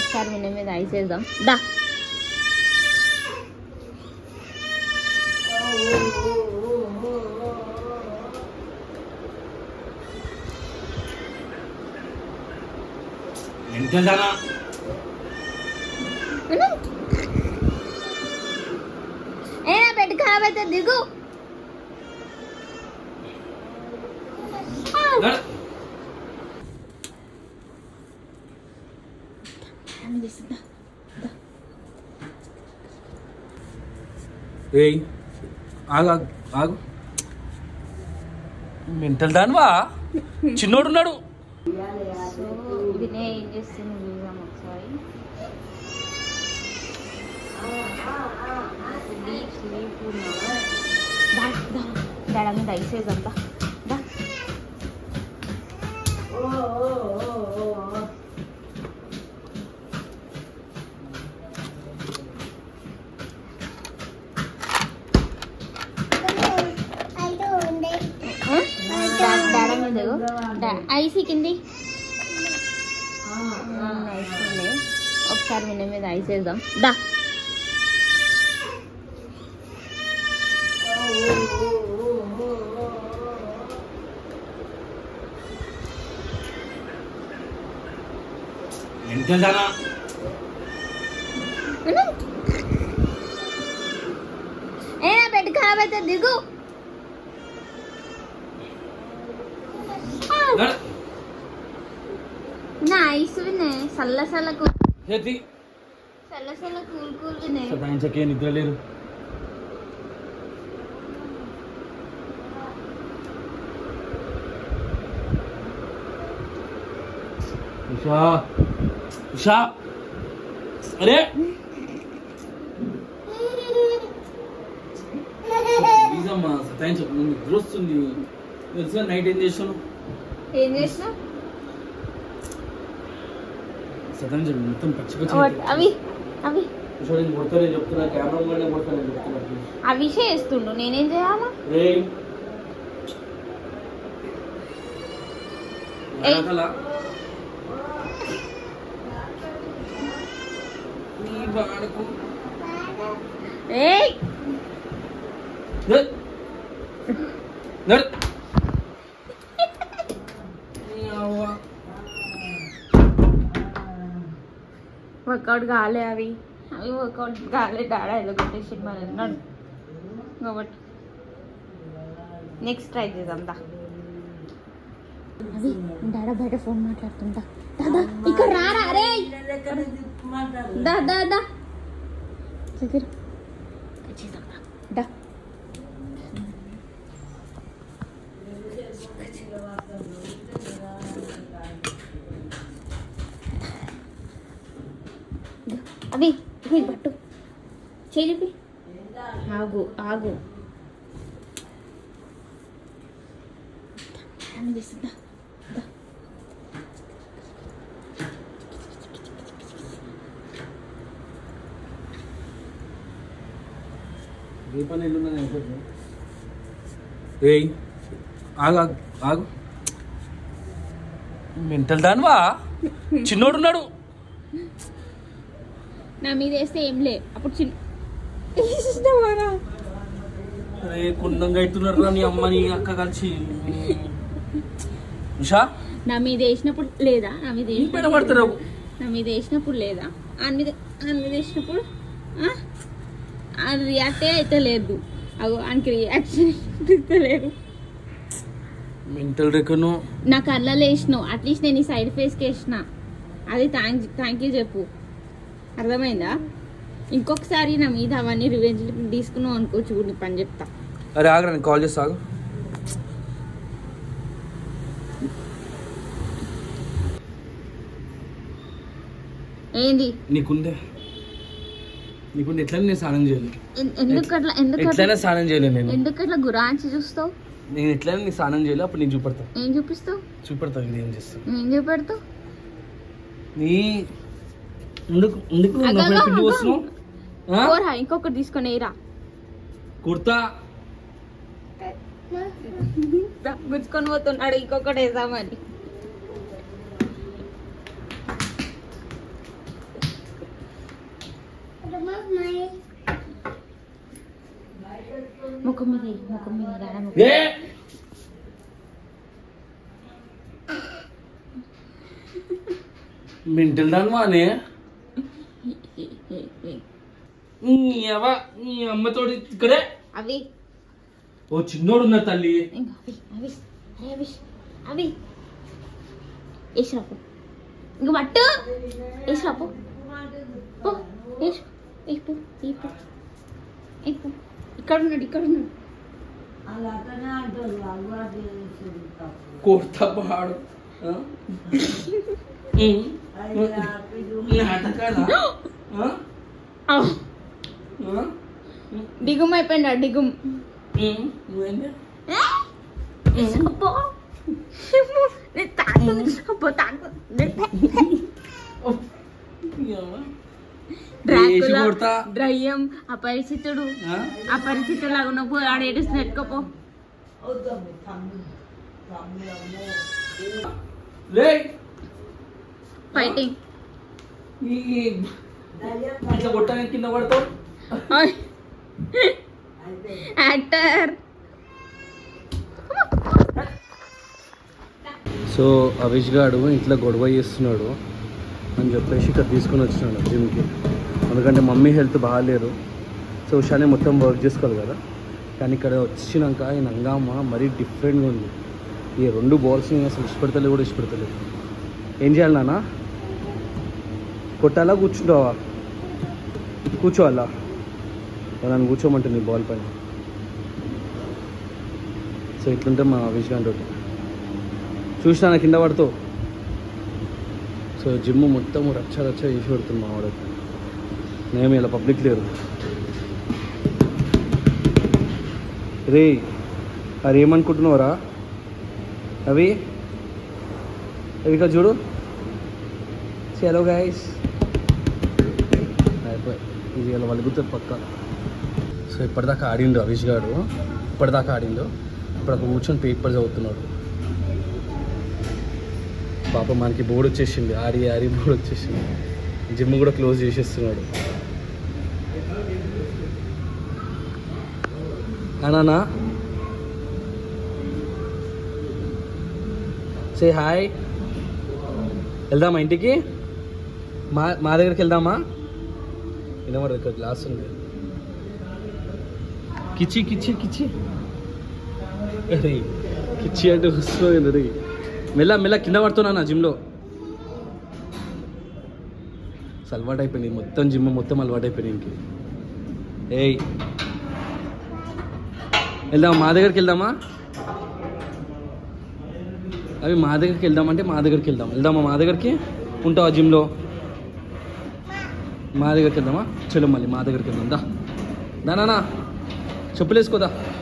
ఒకసారి విన మీద ఐసేద్దాం దా ఎంతదానా విను. ఏ నా బెడ్ ఖరాబ్ అయితే దిగు ఆ. అనిపిస్తుందా? ఏయ్ ఆగు ఆగు, ఆగు మెంటల్ దానివా చిన్నోడున్నాడు సో వినయ్ ఏం చేస్తుంది చూద్దాం ఒకసారి స్లీప్ స్లీప్ డాడా మీద ఐసేజ్ అంతా దా డాడా మీద ఐసీ కింది ఐస్ ఉంది ఒకసారి విన మీద ఐసేద్దాం దా ఎంతదానా విను. ఏ నా బెడ్ ఖరాబ్ అయితే దిగు ఆ. నా ఐస్ వినే సల్ల సల్ల కూ చేతి సల్ల సల్ల కూల్ కూల్ వినే సతాయించకే నిద్ర లేరు ఉషా ఉషా అరే ప్లీజ్ అమ్మా సతాయించకు నువ్వు నిద్ర వస్తుంది తెలుసా నైట్ ఏం చేసాను ఏం చేసినా సతాయించకు మొత్తం పచ్చి పచ్చి అవి అవి ఉషా నేను కొడతానే చెప్తున్నా కెమెరా ముందే కొడతానే చెప్తున్నా please. అవి చేస్తుండు నేనేం చేయాలా ఏయ్ ఏయ్. వెనకాల. నీ వాడకు. ఏయ్ నడు. నడు. నీ అవ్వ. వర్కౌట్ కాలే అవి అవి వర్కౌట్ కాలే డాడా ఎలా కొట్టేసి మరి అన్నాడు కాబట్టి నెక్స్ట్ ట్రై చేద్దాం దా అవి డాడా బయట ఫోన్ మాట్లాడుతుంటా దాదా ఇక్కడ రారా అరే దా దా దా దగ్గర చేద్దాం దా దా అవి ఇది పట్టు చేయి చూపి ఆగు ఆగు అనిపిస్తుందా దా. ఏ పని ఎల్లుందని అనుకుంటున్నావు? ఏయ్ ఆగు ఆగు ఆగు మెంటల్ దానివా చిన్నోడున్నాడు నా మీద వేస్తే ఏం లే అప్పుడు చిన్న ఇష్టమారా అరే కుండంగా అవుతున్నారు నీ అమ్మ నీ అక్క కలిసి ఉషా నా మీద వేసినప్పుడు లేదా నా మీద నీ వేసినప్పుడు పైన పడుతున్నావు నా మీద వేసినప్పుడు లేదా ఆయన మీద ఆయన మీద వేసినప్పుడు ఆ? ఆయన రియాక్టే అయితే లేదు అగో ఆయనకి రియాక్షన్ ఇస్తలేదు మెంటల్ రెక్కను నా కళ్ళలో వేసినావు అట్లీస్ట్ నేను ఈ సైడ్ ఫేస్కి వేసిన అది థ్యాంక్ థ్యాంక్ యూ చెప్పు అర్థమైందా ఇంకొకసారి నా మీద అవన్నీ రివెంజ్ తీసుకున్నావు అనుకో చూడు నీ పని చెప్తా అరే ఆగరా నేను కాల్ చేస్తా ఆగు ఏంది నీకుందే నీకుండే ఎట్లయినా నేను స్నానం చేయలేదు ఎన్- ఎందుకు అట్లా ఎందుకు అట్లా ఎట్లయినా స్నానం చేయలేదు నేను ఎందుకు అట్లా గురాంచి చూస్తావు నేను ఎట్లయినా నీకు స్నానం చేయలేదు అప్పుడు నేను చూపెడతా ఏం చూపిస్తావు చూపెడతా ఇది ఏం చేస్తాను ఏం చూపెడతావు నీ ఎందుకు ఎందుకు అగో, నా పైన అగో, పిండి అగో. వస్తున్నావు ఆ? కోరా ఇంకొకటి తీసుకొని వేయరా కుర్తా గుచ్చుకొని పోతున్నాడు ఇంకొకటి వేసామని ముఖం మీద వేయి, ముఖం మీద రాడ ముఖం ఏ మెంటల్ దానివా అనే నీ అవ్వ, నీ అమ్మతోటి ఇక్కడే అవి ఓ చిన్నోడు ఉన్నారు తల్లి ఇంకా అవి అవి అరే అవి అవి వేసిరాపు ఇంక పట్టు వేసిరాపు పో వేసు వేపు వేపు వేపు ఇక్కడ ఉన్నాడు ఇక్కడ ఉన్నాడు కొడతా పాడు ఆ? ఉమ్. నాటకాలా ఆ? ఆ, ఆ? డిగుమ్ అయిపోయిందా డిగుమ్ ఉమ్. నువ్వేంటి? అబ్బో. నేను తాకుతుంది అబ్బో తాకు ఓ. యవ్వ. డ్రాకులా వేసి కొడతా. ద్రయ్యం అపరిచితుడు ఆ? అపరిచితుడు లాగా నువ్వు ఆడ ఏడుస్తు నెట్టుకోపో రేయ్. ఫైటింగ్ ఈ ఇట్లా కొట్టడానికి కింద పడతావు యాక్టర్ సో అవిష్ గాడు ఇంట్లో గొడవ చేస్తున్నాడు అని చెప్పేసి ఇక్కడ తీసుకొని వచ్చినాడు జిమ్కి ఎందుకంటే మమ్మీ హెల్త్ బాగాలేదు సో ఉషానే మొత్తం వర్క్ చేసుకోవాలి కదా కానీ ఇక్కడ వచ్చినాక ఈ నంగామ మరీ డిఫరెంట్గా ఉంది ఈ రెండు బాల్స్ని అసలు ఇష్టపడతలే కూడా ఇష్టపడతలేదు ఏం చేయాలి నాన్న కొట్టాలా కూర్చుంటావా కూర్చోవాలా నన్ను కూర్చోమంటే నీ బాల్ పైన సో ఇట్లుంటే మా అవిష్ గారి చూసినా నా కింద పడుతావు సో జిమ్ మొత్తం రచ్చ రచ్చ చేసి పెడుతుంది మా వాడికి నేను ఇలా పబ్లిక్ లేరు రే అరే ఏమనుకుంటున్నావురా అవి అవి ఇక్కడ చూడు చలో గైస్ అయిపోయి ఇది ఇలా వలుగుతుంది పక్క సో ఇప్పటిదాకా ఆడిండు అవిష్ గారు ఇప్పటిదాకా ఆడిండు ఇప్పుడు అక్కడ కూర్చొని పేపర్ చదువుతున్నాడు పాప మనకి బోర్డు వచ్చేసింది ఆరి ఆరి బోర్డు వచ్చేసింది జిమ్ కూడా క్లోజ్ చేసేస్తున్నాడు అనానా సే హాయ్ వెళ్దామా ఇంటికి మా మా దగ్గరికి వెళ్దామా వినమడు ఇక్కడ గ్లాస్ ఉంది కిచి కిచి కిచి అరే కిచి అంటే వస్తుంది రే మెల్ల మెల్ల కింద పడుతున్నా నా జిమ్లో అలవాటు అయిపోయింది మొత్తం జిమ్ మొత్తం అలవాటు అయిపోయింది ఇంక ఏయ్ వెళ్దామా మా దగ్గరికి వెళ్దామా అవి మా దగ్గరికి వెళ్దామంటే మా దగ్గరికి వెళ్దాం వెళ్దామా మా దగ్గరికి ఉంటావా జిమ్లో మా దగ్గరికి వెళ్దామా చలో మళ్ళీ మా దగ్గరికి వెళ్దాం దా దా నాన్న చెప్పులు వేసుకోదా